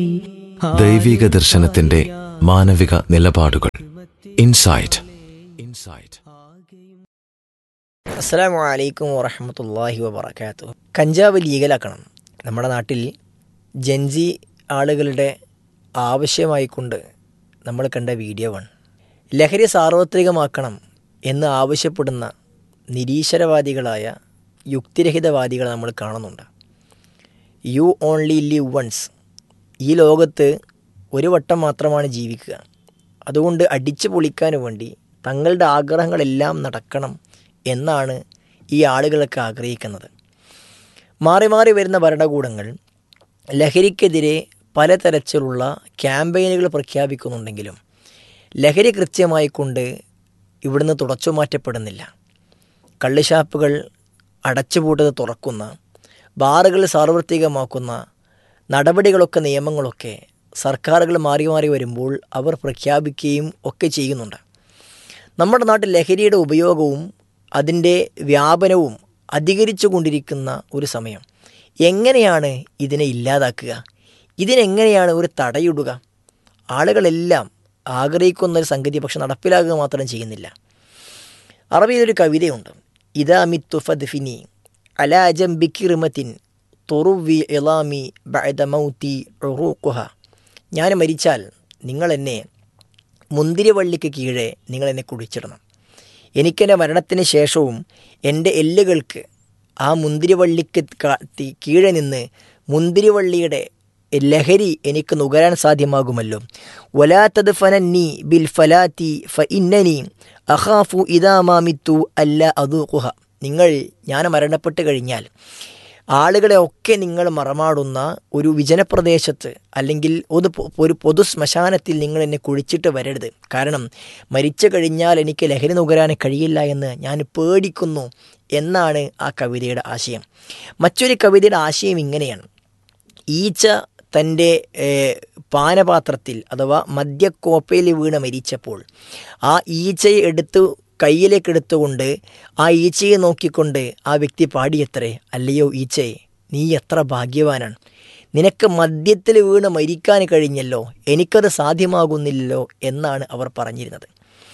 ദൈവിക ദർശനത്തിന്റെ മാനവിക നിലപാടുകൾ ഇൻസൈറ്റ് ഇൻസൈറ്റ് അസ്സാം വലൈക്കും വറഹമത്തല്ലാഹി വബർക്കാത്തു കഞ്ചാവ് ലീഗലാക്കണം നമ്മുടെ നാട്ടിൽ ജൻസി ആളുകളുടെ ആവശ്യമായിക്കൊണ്ട് നമ്മൾ കണ്ട വീഡിയോ ആണ് ലഹരി സാർവത്രികമാക്കണം എന്ന് ആവശ്യപ്പെടുന്ന നിരീശ്വരവാദികളായ യുക്തിരഹിതവാദികളെ നമ്മൾ കാണുന്നുണ്ട് യു ഓൺലി ലിവ് വൺസ് ഈ ലോകത്ത് ഒരു വട്ടം മാത്രമാണ് ജീവിക്കുക അതുകൊണ്ട് അടിച്ചു പൊളിക്കാൻ വേണ്ടി തങ്ങളുടെ ആഗ്രഹങ്ങളെല്ലാം നടക്കണം എന്നാണ് ഈ ആളുകളൊക്കെ ആഗ്രഹിക്കുന്നത് മാറി മാറി വരുന്ന ഭരണകൂടങ്ങൾ ലഹരിക്കെതിരെ പലതരത്തിലുള്ള ക്യാമ്പയിനുകൾ പ്രഖ്യാപിക്കുന്നുണ്ടെങ്കിലും ലഹരി കൃത്യമായി കൊണ്ട് ഇവിടുന്ന് തുടച്ചു മാറ്റപ്പെടുന്നില്ല കള്ളുഷാപ്പുകൾ അടച്ചുപൂട്ടത് തുറക്കുന്ന ബാറുകൾ സാർവത്രികമാക്കുന്ന നടപടികളൊക്കെ നിയമങ്ങളൊക്കെ സർക്കാരുകൾ മാറി മാറി വരുമ്പോൾ അവർ പ്രഖ്യാപിക്കുകയും ഒക്കെ ചെയ്യുന്നുണ്ട് നമ്മുടെ നാട്ടിൽ ലഹരിയുടെ ഉപയോഗവും അതിൻ്റെ വ്യാപനവും അധികരിച്ചു കൊണ്ടിരിക്കുന്ന ഒരു സമയം എങ്ങനെയാണ് ഇതിനെ ഇല്ലാതാക്കുക ഇതിനെങ്ങനെയാണ് ഒരു തടയിടുക ആളുകളെല്ലാം ആഗ്രഹിക്കുന്ന ഒരു സംഗതി പക്ഷെ നടപ്പിലാക്കുക മാത്രം ചെയ്യുന്നില്ല അറബിയിലൊരു കവിതയുണ്ട് ഇതാ മിത്തുഫദ് ഫിനി അലാജം ബിക്കിറിമത്തിൻ തൊറുവി ഇളാമി ബഅദ മൗത്തി ഉറൂഖുഹ ഞാൻ മരിച്ചാൽ നിങ്ങൾ എന്നെ മുന്തിരിവള്ളിക്ക് കീഴെ നിങ്ങൾ എന്നെ കുഴിച്ചിടണം എനിക്കെൻ്റെ മരണത്തിന് ശേഷവും എൻ്റെ എല്ലുകൾക്ക് ആ മുന്തിരിവള്ളിക്ക് കാ- തി- കീഴെ നിന്ന് മുന്തിരിവള്ളിയുടെ ലഹരി എനിക്ക് നുകരാൻ സാധ്യമാകുമല്ലോ വലാത്തത് ഫനന്നി ബിൽ ഫലാത്തി ഫ ഇന്നനി അഹാഫു ഇതാമാമിത്തു അല്ല അതുഹ നിങ്ങൾ ഞാൻ മരണപ്പെട്ട് കഴിഞ്ഞാൽ ആളുകളെ ഒക്കെ നിങ്ങൾ മറമാടുന്ന ഒരു വിജനപ്രദേശത്ത് അല്ലെങ്കിൽ ഒരു പൊ- ഒരു പൊതു ശ്മശാനത്തിൽ നിങ്ങൾ എന്നെ കുഴിച്ചിട്ട് വരരുത് കാരണം മരിച്ചു കഴിഞ്ഞാൽ എനിക്ക് ലഹരി നുകരാൻ കഴിയില്ല എന്ന് ഞാൻ പേടിക്കുന്നു എന്നാണ് ആ കവിതയുടെ ആശയം മറ്റൊരു കവിതയുടെ ആശയം ഇങ്ങനെയാണ് ഈച്ച തൻ്റെ ഏഹ്, പാനപാത്രത്തിൽ അഥവാ മദ്യക്കോപ്പയിൽ വീണ് മരിച്ചപ്പോൾ ആ ഈച്ചയെ എടുത്ത് കയ്യിലേക്ക് എടുത്തുകൊണ്ട് ആ ഈച്ചയെ നോക്കിക്കൊണ്ട് ആ വ്യക്തി പാടിയത്രേ അല്ലയോ ഈച്ചയെ നീ എത്ര ഭാഗ്യവാനാണ് നിനക്ക് മദ്യത്തിൽ വീണ് മരിക്കാൻ കഴിഞ്ഞല്ലോ എനിക്കത് സാധ്യമാകുന്നില്ലല്ലോ എന്നാണ് അവർ പറഞ്ഞിരുന്നത്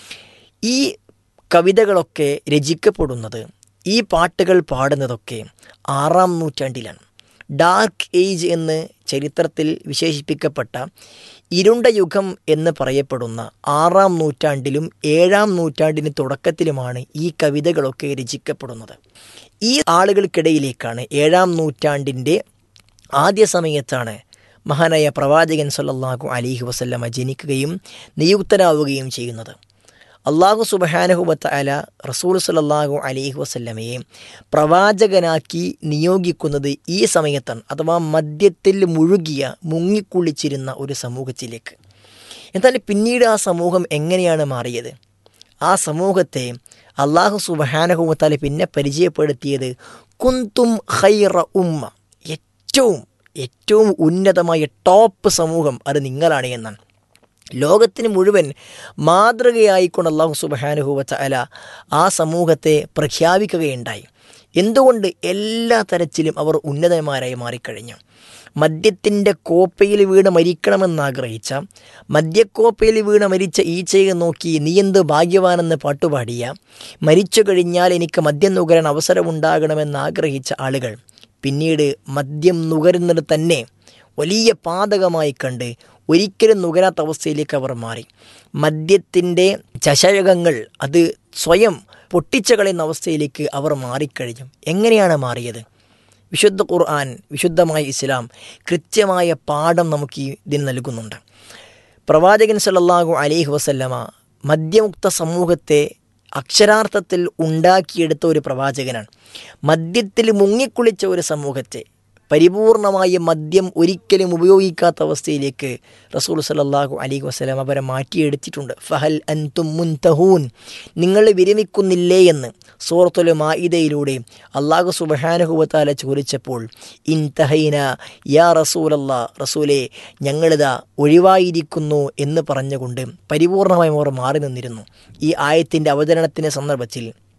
ഈ കവിതകളൊക്കെ രചിക്കപ്പെടുന്നത് ഈ പാട്ടുകൾ പാടുന്നതൊക്കെ ആറാം നൂറ്റാണ്ടിലാണ് ഡാർക്ക് ഏജ് എന്ന് ചരിത്രത്തിൽ വിശേഷിപ്പിക്കപ്പെട്ട ഇരുണ്ട യുഗം എന്ന് പറയപ്പെടുന്ന ആറാം നൂറ്റാണ്ടിലും ഏഴാം നൂറ്റാണ്ടിന് തുടക്കത്തിലുമാണ് ഈ കവിതകളൊക്കെ രചിക്കപ്പെടുന്നത് ഈ ആളുകൾക്കിടയിലേക്കാണ് ഏഴാം നൂറ്റാണ്ടിൻ്റെ ആദ്യ സമയത്താണ് മഹാനായ പ്രവാചകൻ സല്ലല്ലാഹു അലൈഹി വസല്ലമ ജനിക്കുകയും നിയുക്തനാവുകയും ചെയ്യുന്നത് അള്ളാഹു സുബഹാനഹുബത്ത് അല റസൂൽ സല്ലല്ലാഹു അലൈഹി വസല്ലമയെ പ്രവാചകനാക്കി നിയോഗിക്കുന്നത് ഈ സമയത്താണ് അഥവാ മദ്യത്തിൽ മുഴുകിയ മുങ്ങിക്കുളിച്ചിരുന്ന ഒരു സമൂഹത്തിലേക്ക് എന്നാൽ പിന്നീട് ആ സമൂഹം എങ്ങനെയാണ് മാറിയത് ആ സമൂഹത്തെ അള്ളാഹു സുബഹാനഹുബത്താല പിന്നെ പരിചയപ്പെടുത്തിയത് കുന്തും ഖൈറ ഉമ്മ ഏറ്റവും ഏറ്റവും ഉന്നതമായ ടോപ്പ് സമൂഹം അത് നിങ്ങളാണ് എന്നാണ് ലോകത്തിന് മുഴുവൻ മാതൃകയായിക്കൊണ്ട് അള്ളാഹു സുബഹാനുഹുവച്ച അല ആ സമൂഹത്തെ പ്രഖ്യാപിക്കുകയുണ്ടായി എന്തുകൊണ്ട് എല്ലാ തരത്തിലും അവർ ഉന്നതന്മാരായി മാറിക്കഴിഞ്ഞു മദ്യത്തിൻ്റെ കോപ്പയിൽ വീണ് മരിക്കണമെന്നാഗ്രഹിച്ച മദ്യക്കോപ്പയിൽ വീണ് മരിച്ച ഈച്ചയെ നോക്കി നീ എന്ത് ഭാഗ്യവാനെന്ന് പാട്ടുപാടിയ മരിച്ചു കഴിഞ്ഞാൽ എനിക്ക് മദ്യം നുകരാൻ അവസരമുണ്ടാകണമെന്നാഗ്രഹിച്ച ആളുകൾ പിന്നീട് മദ്യം നുകരുന്നത് തന്നെ വലിയ പാതകമായി കണ്ട് ഒരിക്കലും നുകരാത്ത അവസ്ഥയിലേക്ക് അവർ മാറി മദ്യത്തിൻ്റെ ചഷകങ്ങൾ അത് സ്വയം പൊട്ടിച്ചു കളയുന്ന അവസ്ഥയിലേക്ക് അവർ മാറിക്കഴിഞ്ഞു എങ്ങനെയാണ് മാറിയത് വിശുദ്ധ ഖുർആൻ വിശുദ്ധമായ ഇസ്ലാം കൃത്യമായ പാഠം നമുക്ക് ഈ ഇതിന് നൽകുന്നുണ്ട് പ്രവാചകൻ സല്ലല്ലാഹു അലൈഹി വസല്ലമ മദ്യമുക്ത സമൂഹത്തെ അക്ഷരാർത്ഥത്തിൽ ഉണ്ടാക്കിയെടുത്ത ഒരു പ്രവാചകനാണ് മദ്യത്തിൽ മുങ്ങിക്കുളിച്ച ഒരു സമൂഹത്തെ പരിപൂർണമായ മദ്യം ഒരിക്കലും ഉപയോഗിക്കാത്ത അവസ്ഥയിലേക്ക് റസൂൽ സല്ലല്ലാഹു അലൈഹി വസല്ലം അവരെ മാറ്റിയെടുത്തിട്ടുണ്ട് ഫഹൽ അൻതും മുൻതഹൂൻ നിങ്ങൾ വിരമിക്കുന്നില്ലേ എന്ന് സൂറത്തുൽ മായിദയിലൂടെ അള്ളാഹു സുബഹാനുഹുവത്താല ചോദിച്ചപ്പോൾ ഇൻതഹൈന യാ റസൂലല്ലാ റസൂലെ ഞങ്ങളിതാ ഒഴിവായിരിക്കുന്നു എന്ന് പറഞ്ഞുകൊണ്ട് പരിപൂർണമായും അവർ മാറി നിന്നിരുന്നു ഈ ആയത്തിൻ്റെ അവതരണത്തിൻ്റെ സന്ദർഭത്തിൽ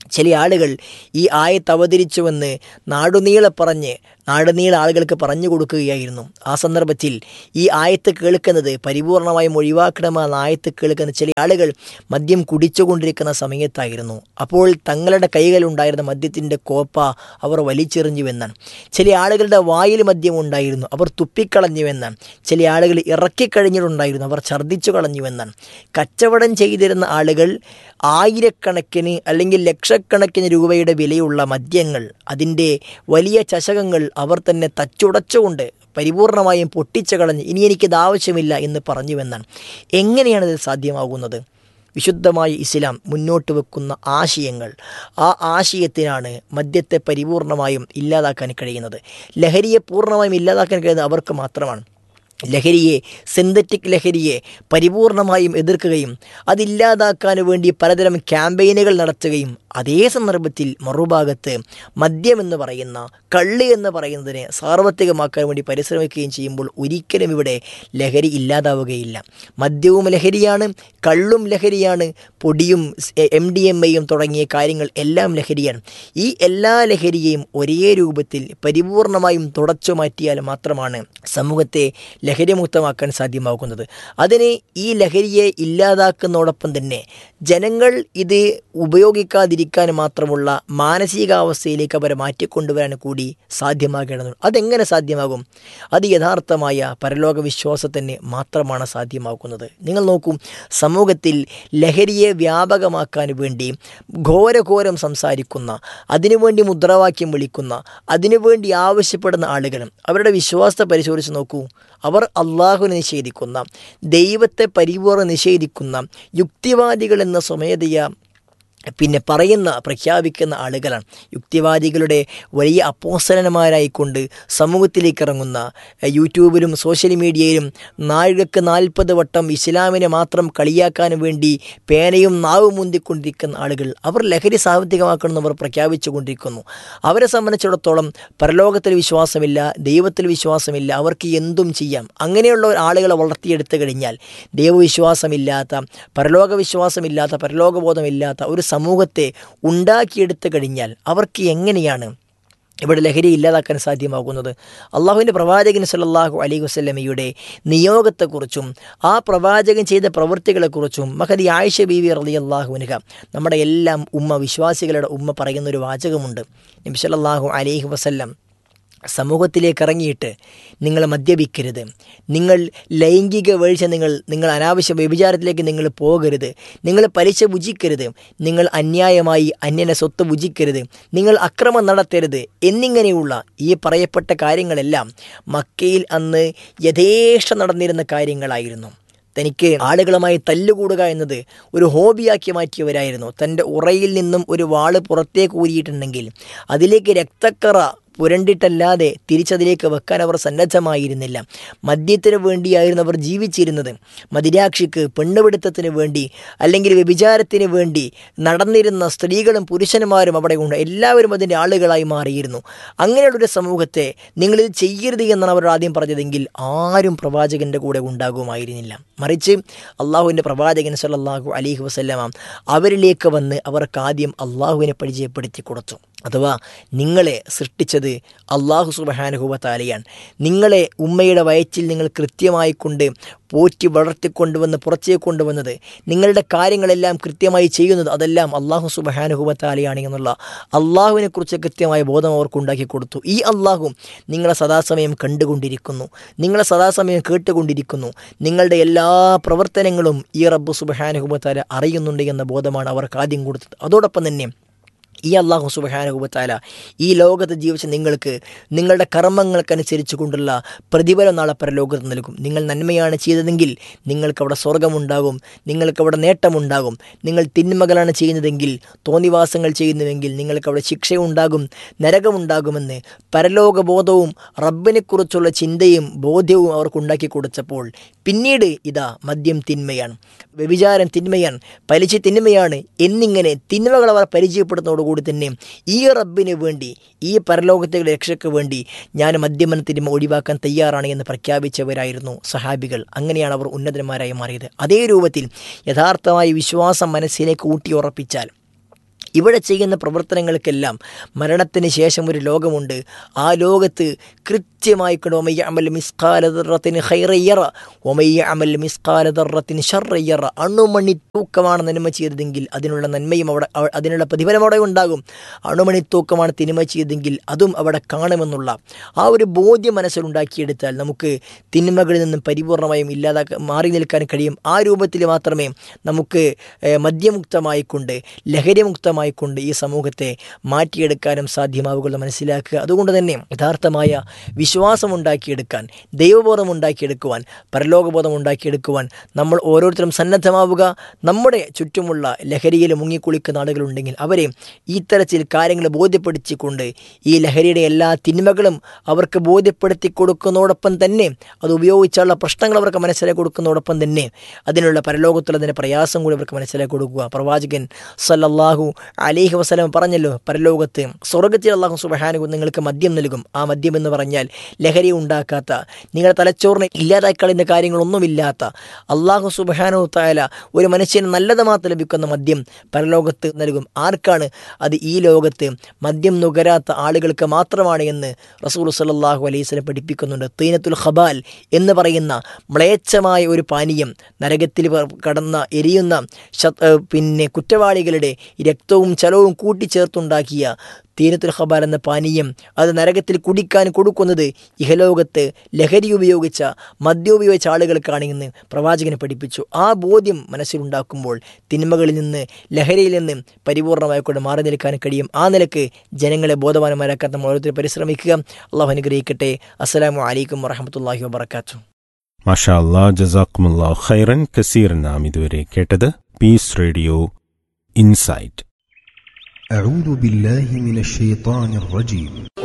ചില ആളുകൾ ഈ ആയത്ത് അവതരിച്ചുവെന്ന് നാടുനീളെ പറഞ്ഞ് നാടുനീളെ ആളുകൾക്ക് പറഞ്ഞു കൊടുക്കുകയായിരുന്നു ആ സന്ദർഭത്തിൽ ഈ ആയത്ത് കേൾക്കുന്നത് പരിപൂർണമായും ഒഴിവാക്കണമെന്ന ആയത്ത് കേൾക്കുന്ന ചില ആളുകൾ മദ്യം കുടിച്ചുകൊണ്ടിരിക്കുന്ന സമയത്തായിരുന്നു അപ്പോൾ തങ്ങളുടെ കൈകളിലുണ്ടായിരുന്ന മദ്യത്തിൻ്റെ കോപ്പ അവർ വലിച്ചെറിഞ്ഞുവെന്നാണ് ചില ആളുകളുടെ വായിൽ മദ്യം ഉണ്ടായിരുന്നു അവർ തുപ്പിക്കളഞ്ഞുവെന്നാണ് ചില ആളുകൾ ഇറക്കിക്കഴിഞ്ഞിട്ടുണ്ടായിരുന്നു അവർ ഛർദ്ദിച്ചു കളഞ്ഞുവെന്നാണ് കച്ചവടം ചെയ്തിരുന്ന ആളുകൾ ആയിരക്കണക്കിന് അല്ലെങ്കിൽ ലക്ഷക്കണക്കിന് രൂപയുടെ വിലയുള്ള മദ്യങ്ങൾ അതിൻ്റെ വലിയ ചഷകങ്ങൾ അവർ തന്നെ തച്ചുടച്ചുകൊണ്ട് പരിപൂർണമായും പൊട്ടിച്ചു കളഞ്ഞ് ഇനി എനിക്കിത് ആവശ്യമില്ല എന്ന് പറഞ്ഞുവെന്നാണ് എങ്ങനെയാണിത് സാധ്യമാകുന്നത് വിശുദ്ധമായ ഇസ്ലാം മുന്നോട്ട് വെക്കുന്ന ആശയങ്ങൾ ആ ആശയത്തിനാണ് മദ്യത്തെ പരിപൂർണമായും ഇല്ലാതാക്കാൻ കഴിയുന്നത് ലഹരിയെ പൂർണ്ണമായും ഇല്ലാതാക്കാൻ കഴിയുന്നത് അവർക്ക് മാത്രമാണ് ലഹരിയെ സിന്തറ്റിക് ലഹരിയെ പരിപൂർണമായും എതിർക്കുകയും അതില്ലാതാക്കാൻ വേണ്ടി പലതരം ക്യാമ്പയിനുകൾ നടത്തുകയും അതേ സന്ദർഭത്തിൽ മറുഭാഗത്ത് മദ്യം എന്ന് പറയുന്ന കള്ള് എന്ന് പറയുന്നതിനെ സാർവത്രികമാക്കാൻ വേണ്ടി പരിശ്രമിക്കുകയും ചെയ്യുമ്പോൾ ഒരിക്കലും ഇവിടെ ലഹരി ഇല്ലാതാവുകയില്ല മദ്യവും ലഹരിയാണ് കള്ളും ലഹരിയാണ് പൊടിയും എം ഡി എം എയും തുടങ്ങിയ കാര്യങ്ങൾ എല്ലാം ലഹരിയാണ് ഈ എല്ലാ ലഹരിയെയും ഒരേ രൂപത്തിൽ പരിപൂർണമായും തുടച്ചു മാറ്റിയാൽ മാത്രമാണ് സമൂഹത്തെ ലഹരിമുക്തമാക്കാൻ സാധ്യമാകുന്നത് അതിന് ഈ ലഹരിയെ ഇല്ലാതാക്കുന്നതോടൊപ്പം തന്നെ ജനങ്ങൾ ഇത് ഉപയോഗിക്കാതിരിക്കാൻ മാത്രമുള്ള മാനസികാവസ്ഥയിലേക്ക് അവരെ മാറ്റിക്കൊണ്ടുവരാൻ കൂടി സാധ്യമാകേണ്ടതുണ്ട് അതെങ്ങനെ സാധ്യമാകും അത് യഥാർത്ഥമായ പരലോക വിശ്വാസത്തിന് മാത്രമാണ് സാധ്യമാക്കുന്നത് നിങ്ങൾ നോക്കൂ സമൂഹത്തിൽ ലഹരിയെ വ്യാപകമാക്കാൻ വേണ്ടി ഘോരഘോരം സംസാരിക്കുന്ന അതിനുവേണ്ടി മുദ്രാവാക്യം വിളിക്കുന്ന അതിനുവേണ്ടി ആവശ്യപ്പെടുന്ന ആളുകളും അവരുടെ വിശ്വാസത്തെ പരിശോധിച്ച് നോക്കൂ അവർ അള്ളാഹുവിനെ നിഷേധിക്കുന്ന ദൈവത്തെ പരിപൂർണ്ണ നിഷേധിക്കുന്ന യുക്തിവാദികൾ എന്ന സ്വമേധയ പിന്നെ പറയുന്ന പ്രഖ്യാപിക്കുന്ന ആളുകളാണ് യുക്തിവാദികളുടെ വലിയ അപ്പോസലന്മാരായിക്കൊണ്ട് സമൂഹത്തിലേക്ക് ഇറങ്ങുന്ന യൂട്യൂബിലും സോഷ്യൽ മീഡിയയിലും നാഴികക്ക് നാൽപ്പത് വട്ടം ഇസ്ലാമിനെ മാത്രം കളിയാക്കാൻ വേണ്ടി പേനയും നാവും മുന്തിക്കൊണ്ടിരിക്കുന്ന ആളുകൾ അവർ ലഹരി സാമ്പത്തികമാക്കണമെന്ന് അവർ പ്രഖ്യാപിച്ചു കൊണ്ടിരിക്കുന്നു അവരെ സംബന്ധിച്ചിടത്തോളം പരലോകത്തിൽ വിശ്വാസമില്ല ദൈവത്തിൽ വിശ്വാസമില്ല അവർക്ക് എന്തും ചെയ്യാം അങ്ങനെയുള്ള ആളുകളെ വളർത്തിയെടുത്തു കഴിഞ്ഞാൽ ദൈവവിശ്വാസമില്ലാത്ത പരലോക വിശ്വാസമില്ലാത്ത പരലോകബോധമില്ലാത്ത ഒരു സമൂഹത്തെ ഉണ്ടാക്കിയെടുത്തു കഴിഞ്ഞാൽ അവർക്ക് എങ്ങനെയാണ് ഇവിടെ ലഹരി ഇല്ലാതാക്കാൻ സാധ്യമാകുന്നത് അള്ളാഹുവിൻ്റെ പ്രവാചകൻ സല്ലാഹു അലൈഹി വസ്ലമയുടെ നിയോഗത്തെക്കുറിച്ചും ആ പ്രവാചകൻ ചെയ്ത പ്രവൃത്തികളെക്കുറിച്ചും മഹദി ആയിഷ ബീവി റലി അള്ളാഹുവിനുക നമ്മുടെ എല്ലാം ഉമ്മ വിശ്വാസികളുടെ ഉമ്മ പറയുന്നൊരു വാചകമുണ്ട് നബി സല്ലാഹു അലൈഹി വസല്ലം സമൂഹത്തിലേക്ക് ഇറങ്ങിയിട്ട് നിങ്ങൾ മദ്യപിക്കരുത് നിങ്ങൾ ലൈംഗിക വീഴ്ച നിങ്ങൾ നിങ്ങൾ അനാവശ്യ വ്യഭിചാരത്തിലേക്ക് നിങ്ങൾ പോകരുത് നിങ്ങൾ പലിശ ഭുജിക്കരുത് നിങ്ങൾ അന്യായമായി അന്യനെ സ്വത്ത് ഭുജിക്കരുത് നിങ്ങൾ അക്രമം നടത്തരുത് എന്നിങ്ങനെയുള്ള ഈ പറയപ്പെട്ട കാര്യങ്ങളെല്ലാം മക്കയിൽ അന്ന് യഥേഷ്ടം നടന്നിരുന്ന കാര്യങ്ങളായിരുന്നു തനിക്ക് ആളുകളുമായി തല്ലുകൂടുക എന്നത് ഒരു ഹോബിയാക്കി മാറ്റിയവരായിരുന്നു തൻ്റെ ഉറയിൽ നിന്നും ഒരു വാള് പുറത്തേക്ക് ഊരിയിട്ടുണ്ടെങ്കിൽ അതിലേക്ക് രക്തക്കറ പുരണ്ടിട്ടല്ലാതെ തിരിച്ചതിലേക്ക് വെക്കാൻ അവർ സന്നദ്ധമായിരുന്നില്ല മദ്യത്തിന് വേണ്ടിയായിരുന്നു അവർ ജീവിച്ചിരുന്നത് മദിരാക്ഷിക്ക് പെണ്ണുപിടുത്തത്തിന് വേണ്ടി അല്ലെങ്കിൽ വ്യഭിചാരത്തിന് വേണ്ടി നടന്നിരുന്ന സ്ത്രീകളും പുരുഷന്മാരും അവിടെ ഉണ്ട് എല്ലാവരും അതിൻ്റെ ആളുകളായി മാറിയിരുന്നു അങ്ങനെയുള്ളൊരു സമൂഹത്തെ നിങ്ങളിത് ചെയ്യരുത് എന്നാണ് അവർ ആദ്യം പറഞ്ഞതെങ്കിൽ ആരും പ്രവാചകൻ്റെ കൂടെ ഉണ്ടാകുമായിരുന്നില്ല മറിച്ച് അള്ളാഹുവിൻ്റെ പ്രവാചകൻ സല്ലാഹു അലഹി വസ്ലാം അവരിലേക്ക് വന്ന് അവർക്ക് ആദ്യം അള്ളാഹുവിനെ പരിചയപ്പെടുത്തി കൊടുത്തു അഥവാ നിങ്ങളെ സൃഷ്ടിച്ചത് അള്ളാഹു സുബഹാനുഹുവ താലയാണ് നിങ്ങളെ ഉമ്മയുടെ വയറ്റിൽ നിങ്ങൾ കൃത്യമായി കൊണ്ട് പോറ്റി വളർത്തിക്കൊണ്ടുവന്ന് പുറത്തേക്ക് കൊണ്ടുവന്നത് നിങ്ങളുടെ കാര്യങ്ങളെല്ലാം കൃത്യമായി ചെയ്യുന്നത് അതെല്ലാം അള്ളാഹു സുബഹാനുഹുവ താലയാണ് എന്നുള്ള അള്ളാഹുവിനെക്കുറിച്ച് കൃത്യമായ ബോധം അവർക്ക് ഉണ്ടാക്കി കൊടുത്തു ഈ അള്ളാഹു നിങ്ങളെ സദാസമയം കണ്ടുകൊണ്ടിരിക്കുന്നു നിങ്ങളെ സദാസമയം കേട്ടുകൊണ്ടിരിക്കുന്നു നിങ്ങളുടെ എല്ലാ പ്രവർത്തനങ്ങളും ഈ റബ്ബു സുബഹാനുഹുവ താല അറിയുന്നുണ്ട് എന്ന ബോധമാണ് അവർക്ക് ആദ്യം കൊടുത്തത് അതോടൊപ്പം തന്നെ ഈ അള്ളാഹു സുബഹാനുഭവത്താല ഈ ലോകത്ത് ജീവിച്ച നിങ്ങൾക്ക് നിങ്ങളുടെ കർമ്മങ്ങൾക്കനുസരിച്ച് കൊണ്ടുള്ള പ്രതിഫലം നാളെ പരലോകത്ത് നൽകും നിങ്ങൾ നന്മയാണ് ചെയ്തതെങ്കിൽ നിങ്ങൾക്ക് അവിടെ സ്വർഗമുണ്ടാകും നിങ്ങൾക്ക് അവിടെ നേട്ടമുണ്ടാകും നിങ്ങൾ തിന്മകളാണ് ചെയ്യുന്നതെങ്കിൽ തോന്നിവാസങ്ങൾ ചെയ്യുന്നുവെങ്കിൽ നിങ്ങൾക്ക് അവിടെ ശിക്ഷയുണ്ടാകും നരകമുണ്ടാകുമെന്ന് പരലോകബോധവും റബ്ബിനെക്കുറിച്ചുള്ള ചിന്തയും ബോധ്യവും അവർക്കുണ്ടാക്കി കൊടുത്തപ്പോൾ പിന്നീട് ഇതാ മദ്യം തിന്മയാണ് വ്യഭിചാരം തിന്മയാണ് പലിശ തിന്മയാണ് എന്നിങ്ങനെ തിന്മകൾ അവർ പരിചയപ്പെടുന്നതോടുകൂടി തന്നെ ഈ റബ്ബിന് വേണ്ടി ഈ പരലോകത്തെ രക്ഷയ്ക്ക് വേണ്ടി ഞാൻ മദ്യമന തിന്മ ഒഴിവാക്കാൻ തയ്യാറാണ് എന്ന് പ്രഖ്യാപിച്ചവരായിരുന്നു സഹാബികൾ അങ്ങനെയാണ് അവർ ഉന്നതന്മാരായി മാറിയത് അതേ രൂപത്തിൽ യഥാർത്ഥമായി വിശ്വാസം മനസ്സിലേക്ക് ഊട്ടിയുറപ്പിച്ചാൽ ഇവിടെ ചെയ്യുന്ന പ്രവർത്തനങ്ങൾക്കെല്ലാം മരണത്തിന് ശേഷം ഒരു ലോകമുണ്ട് ആ ലോകത്ത് കൃത്യമായി കൊണ്ട് ഒമയ്യ അമൽ മിസ്കാലതറത്തിന് ഹൈറയ്യറ ഒമയ്യ അമൽ മിസ്കാലതറത്തിന് ഷർറയ്യറ അണുമണി തൂക്കമാണ് നന്മ ചെയ്തതെങ്കിൽ അതിനുള്ള നന്മയും അവിടെ അവ- അതിനുള്ള പ്രതിഫലം അവിടെ ഉണ്ടാകും അണുമണി തൂക്കമാണ് തിന്മ ചെയ്തതെങ്കിൽ അതും അവിടെ കാണുമെന്നുള്ള ആ ഒരു ബോധ്യം മനസ്സിലുണ്ടാക്കിയെടുത്താൽ നമുക്ക് തിന്മകളിൽ നിന്നും പരിപൂർണമായും ഇല്ലാതാക്കാൻ മാറി നിൽക്കാൻ കഴിയും ആ രൂപത്തിൽ മാത്രമേ നമുക്ക് ഏഹ്, മദ്യമുക്തമായിക്കൊണ്ട് ലഹരിമുക്തമായിക്കൊണ്ട് ഈ സമൂഹത്തെ മാറ്റിയെടുക്കാനും സാധ്യമാവുക മനസ്സിലാക്കുക അതുകൊണ്ട് തന്നെ യഥാർത്ഥമായ വിശ്വാസം ഉണ്ടാക്കിയെടുക്കാൻ ദൈവബോധം ഉണ്ടാക്കിയെടുക്കുവാൻ പരലോകബോധം ഉണ്ടാക്കിയെടുക്കുവാൻ നമ്മൾ ഓരോരുത്തരും സന്നദ്ധമാവുക നമ്മുടെ ചുറ്റുമുള്ള ലഹരിയിൽ മുങ്ങിക്കുളിക്കുന്ന ആളുകളുണ്ടെങ്കിൽ അവരെ ഇത്തരത്തിൽ കാര്യങ്ങൾ ബോധ്യപ്പെടുത്തിക്കൊണ്ട് ഈ ലഹരിയുടെ എല്ലാ തിന്മകളും അവർക്ക് ബോധ്യപ്പെടുത്തി കൊടുക്കുന്നതോടൊപ്പം തന്നെ അത് ഉപയോഗിച്ചുള്ള പ്രശ്നങ്ങൾ അവർക്ക് മനസ്സിലാക്കി കൊടുക്കുന്നതോടൊപ്പം തന്നെ അതിനുള്ള പരലോകത്തുള്ള അതിൻ്റെ പ്രയാസം കൂടി അവർക്ക് മനസ്സിലാക്കി കൊടുക്കുക പ്രവാചകൻ സല്ലല്ലാഹു അലൈഹി വസല്ലം പറഞ്ഞല്ലോ പരലോകത്ത് സ്വർഗത്തിൽ അള്ളാഹു സുബഹാനു നിങ്ങൾക്ക് മദ്യം നൽകും ആ മദ്യം എന്ന് പറഞ്ഞാൽ ലഹരി ഉണ്ടാക്കാത്ത നിങ്ങളുടെ തലച്ചോറിനെ ഇല്ലാതാക്കി കളയുന്ന കാര്യങ്ങളൊന്നുമില്ലാത്ത അള്ളാഹു സുബഹാനു തായാല ഒരു മനുഷ്യന് നല്ലത് മാത്രം ലഭിക്കുന്ന മദ്യം പരലോകത്ത് നൽകും ആർക്കാണ് അത് ഈ ലോകത്ത് മദ്യം നുകരാത്ത ആളുകൾക്ക് മാത്രമാണ് എന്ന് റസൂൽ സല്ലല്ലാഹു അലൈഹി വസല്ലം പഠിപ്പിക്കുന്നുണ്ട് തീനത്തുൽ ഖബാൽ എന്ന് പറയുന്ന മ്ലേച്ഛമായ ഒരു പാനീയം നരകത്തിൽ പ- കടന്ന എരിയുന്ന ശത്- ഏഹ് പിന്നെ കുറ്റവാളികളുടെ രക്തവും ചലവും കൂട്ടിച്ചേർത്തുണ്ടാക്കിയ തീനത്തുൽ ഖബാൽ എന്ന പാനീയം അത് നരകത്തിൽ കുടിക്കാൻ കൊടുക്കുന്നത് ഇഹലോകത്ത് ലഹരി ഉപയോഗിച്ച മദ്യം ഉപയോഗിച്ച ആളുകൾക്കാണ് എന്ന് പ്രവാചകനെ പഠിപ്പിച്ചു ആ ബോധ്യം മനസ്സിലുണ്ടാക്കുമ്പോൾ തിന്മകളിൽ നിന്ന് ലഹരിയിൽ നിന്ന് പരിപൂർണമായിക്കൊണ്ട് മാറി നിൽക്കാൻ കഴിയും ആ നിലക്ക് ജനങ്ങളെ ബോധവാന്മാരാക്കാൻ നമ്മൾ ഓരോരുത്തർ പരിശ്രമിക്കുക അള്ളാഹു അനുഗ്രഹിക്കട്ടെ അസ്സലാമു അലൈക്കും വറഹമത്തല്ലാഹി വബർക്കാത്തു മാഷാ അല്ലാ ജസാക്കുമുല്ലാ ഖൈറൻ കസീർ നാം ഇതുവരെ കേട്ടത് പീസ് റേഡിയോ ഇൻസൈറ്റ് أعوذ بالله من الشيطان الرجيم